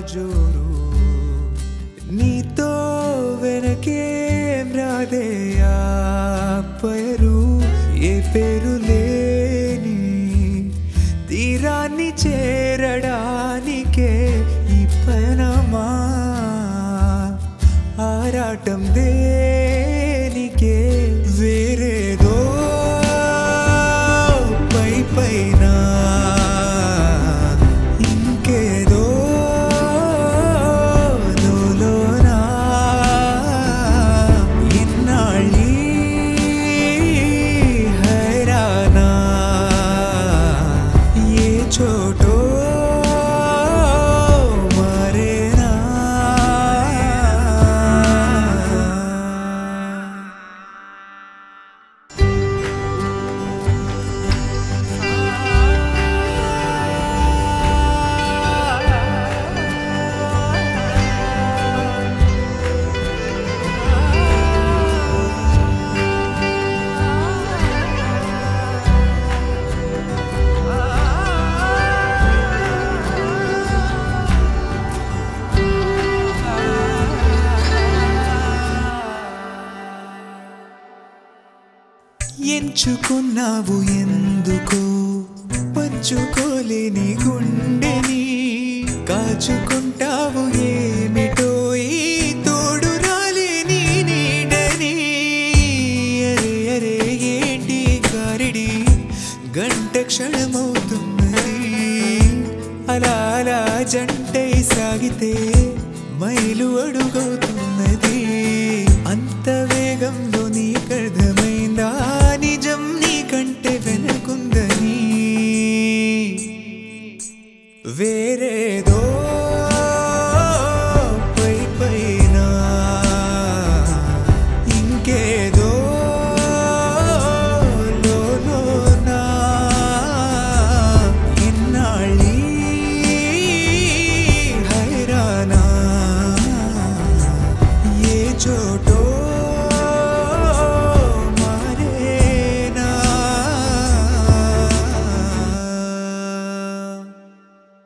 జోరు నీతో వెనకేం రాదే ఆ పేరు ఏ పేరు లేని తీరాన్ని చేరడానికే ఈ పయనమా ఆరాటం దేనికే వేరేదో పై పైన ఇంకేదో లోలోనా ఇన్నాళ్ళీ హైరానా ఏ చోటో మరేనా ఎంచుకున్నావు ఎందుకో పంచుకోలేని గుండెని కాచుకుంటావు ఏమిటో ఈ తోడు రాలేని నీడని అరే అరే ఏంటి గారిడి గంట క్షణమవుతున్నది అలా అలా జంటై సాగితే మైలు అడుగవుతున్నది అంత వేగంలో నీకర్థమైందా నిజం నీకంటే వెనకుందని వేరేదో